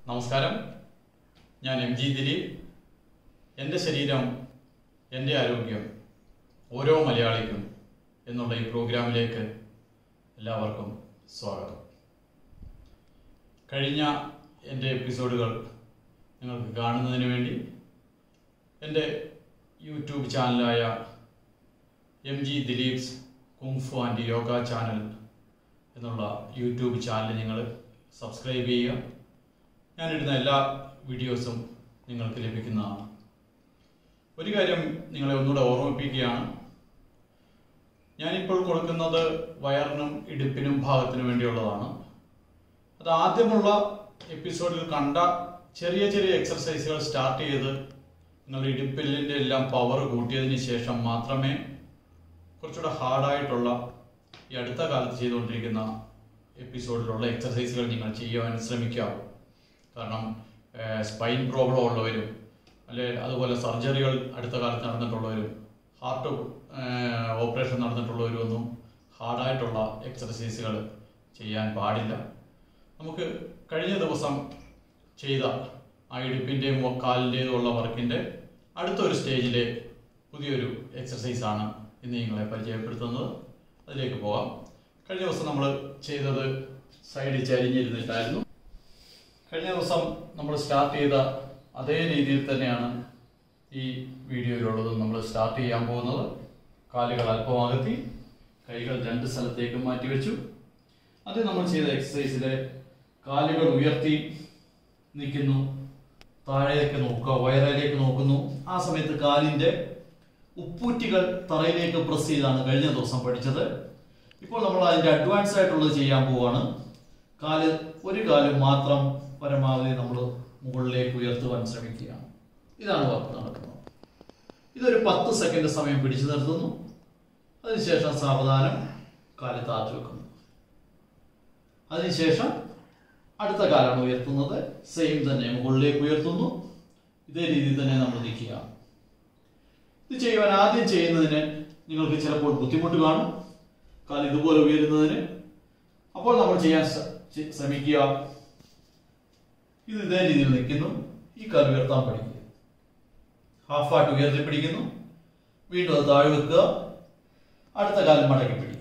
നമസ്കാരം ഞാൻ M G Dileep എൻ്റെ ശരീരം എൻ്റെ ആരോഗ്യം ഓരോ മലയാളിക്കും എന്നുള്ള ഈ പ്രോഗ്രാമിലേക്ക് എല്ലാവർക്കും സ്വാഗതം കഴിഞ്ഞ എൻ്റെ എപ്പിസോഡുകൾ നിങ്ങൾക്ക് കാണുന്നതിന് വേണ്ടി എൻ്റെ യൂട്യൂബ് ചാനലായ M G Dileep's kung fu and yoga channel എന്നുള്ള യൂട്യൂബ് ചാനൽ നിങ്ങൾ സബ്സ്ക്രൈബ് ചെയ്യുക ഞാനിടുന്ന എല്ലാ വീഡിയോസും നിങ്ങൾക്ക് ലഭിക്കുന്നതാണ് ഒരു കാര്യം നിങ്ങളെ ഒന്നുകൂടെ ഓർമ്മിപ്പിക്കുകയാണ് ഞാനിപ്പോൾ കൊടുക്കുന്നത് വയറിനും ഇടുപ്പിനും ഭാഗത്തിനും വേണ്ടിയുള്ളതാണ് അത് ആദ്യമുള്ള എപ്പിസോഡിൽ കണ്ട ചെറിയ ചെറിയ എക്സർസൈസുകൾ സ്റ്റാർട്ട് ചെയ്ത് നിങ്ങളുടെ ഇടുപ്പിലിൻ്റെ എല്ലാം പവർ കൂട്ടിയതിന് ശേഷം മാത്രമേ കുറച്ചുകൂടെ ഹാർഡായിട്ടുള്ള ഈ അടുത്ത കാലത്ത് ചെയ്തുകൊണ്ടിരിക്കുന്ന എപ്പിസോഡിലുള്ള എക്സർസൈസുകൾ നിങ്ങൾ ചെയ്യുവാൻ ശ്രമിക്കാവൂ കാരണം സ്പൈൻ പ്രോബ്ലം ഉള്ളവരും അല്ലെ അതുപോലെ സർജറികൾ അടുത്ത കാലത്ത് നടന്നിട്ടുള്ളവരും ഹാർട്ട് ഓപ്പറേഷൻ നടന്നിട്ടുള്ളവരും ഒന്നും ഹാർഡായിട്ടുള്ള എക്സർസൈസുകൾ ചെയ്യാൻ പാടില്ല നമുക്ക് കഴിഞ്ഞ ദിവസം ചെയ്ത ആ ഇടുപ്പിൻ്റെയും കാലിൻ്റെയും ഉള്ള വർക്കിൻ്റെ അടുത്തൊരു സ്റ്റേജിലെ പുതിയൊരു എക്സർസൈസാണ് ഇന്ന് നിങ്ങളെ പരിചയപ്പെടുത്തുന്നത് അതിലേക്ക് പോകാം കഴിഞ്ഞ ദിവസം നമ്മൾ ചെയ്തത് സൈഡിൽ ചരിഞ്ഞിരുന്നിട്ടായിരുന്നു കഴിഞ്ഞ ദിവസം നമ്മൾ സ്റ്റാർട്ട് ചെയ്ത അതേ രീതിയിൽ തന്നെയാണ് ഈ വീഡിയോയിലുള്ളത് നമ്മൾ സ്റ്റാർട്ട് ചെയ്യാൻ പോകുന്നത് കാലുകൾ അല്പം അകത്തി കൈകൾ രണ്ട് സ്ഥലത്തേക്ക് മാറ്റി വെച്ചു അത് നമ്മൾ ചെയ്ത എക്സസൈസിലെ കാലുകൾ ഉയർത്തി നിൽക്കുന്നു താഴേക്ക് നോക്കുക വയറിലേക്ക് നോക്കുന്നു ആ സമയത്ത് കാലിന്റെ ഉപ്പൂറ്റികൾ തറയിലേക്ക് പ്രസ് ചെയ്താണ് കഴിഞ്ഞ ദിവസം പഠിച്ചത് ഇപ്പോൾ നമ്മൾ അതിന്റെ അഡ്വാൻസ് ആയിട്ടുള്ളത് ചെയ്യാൻ പോവാണ് കാല് ഒരു കാല് മാത്രം പരമാവധി നമ്മൾ മുകളിലേക്ക് ഉയർത്തുവാൻ ശ്രമിക്കുകയാണ് ഇതാണ് വർക്ക് നടക്കുന്നത് ഇതൊരു പത്ത് സെക്കൻഡ് സമയം പിടിച്ചു നിർത്തുന്നു അതിനുശേഷം സാവധാനം കാല് താഴ്ത്തി വെക്കുന്നു അതിനുശേഷം അടുത്ത കാലാണ് ഉയർത്തുന്നത് സെയിം തന്നെ മുകളിലേക്ക് ഉയർത്തുന്നു ഇതേ രീതിയിൽ തന്നെ നമ്മൾ നിൽക്കുക ഇത് ചെയ്യുവാൻ ആദ്യം ചെയ്യുന്നതിന് നിങ്ങൾക്ക് ചിലപ്പോൾ ബുദ്ധിമുട്ട് കാണും കാൽ ഇതുപോലെ ഉയരുന്നതിന് അപ്പോൾ നമ്മൾ ചെയ്യാൻ ശ്രമിക്കുക ഇത് ഇതേ രീതിയിൽ നിൽക്കുന്നു ഈ കാൽ ഉയർത്താൻ പഠിക്കുക ഹാഫായിട്ട് ഉയർത്തി പിടിക്കുന്നു വീണ്ടും അത് താഴെ വെക്കുക അടുത്ത കാലം മടക്കി പിടിക്കുക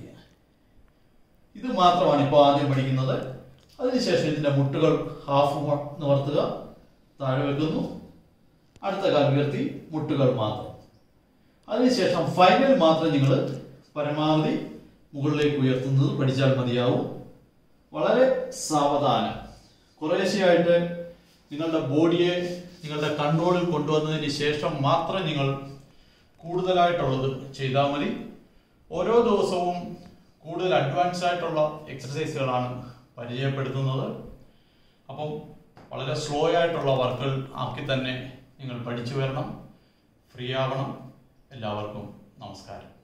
ഇത് മാത്രമാണ് ഇപ്പോൾ ആദ്യം പഠിക്കുന്നത് അതിനുശേഷം ഇതിന്റെ മുട്ടുകൾ ഹാഫ് നിവർത്തുക താഴെ വെക്കുന്നു അടുത്ത കാലം ഉയർത്തി മുട്ടുകൾ മാത്രം അതിനുശേഷം ഫൈനൽ മാത്രം നിങ്ങൾ പരമാവധി മുകളിലേക്ക് ഉയർത്തുന്നത് പഠിച്ചാൽ മതിയാവും വളരെ സാവധാനം കുറേശ്ശെയായിട്ട് നിങ്ങളുടെ ബോഡിയെ നിങ്ങളുടെ കൺട്രോളിൽ കൊണ്ടുവന്നതിന് ശേഷം മാത്രം നിങ്ങൾ കൂടുതലായിട്ടുള്ളത് ചെയ്താൽ മതി ഓരോ ദിവസവും കൂടുതൽ അഡ്വാൻസ് ആയിട്ടുള്ള എക്സസൈസുകളാണ് പരിചയപ്പെടുത്തുന്നത് അപ്പം വളരെ സ്ലോ ആയിട്ടുള്ള വർക്കുകൾ ആക്കി തന്നെ നിങ്ങൾ പഠിച്ചു വരണം ഫ്രീ ആവണം എല്ലാവർക്കും നമസ്കാരം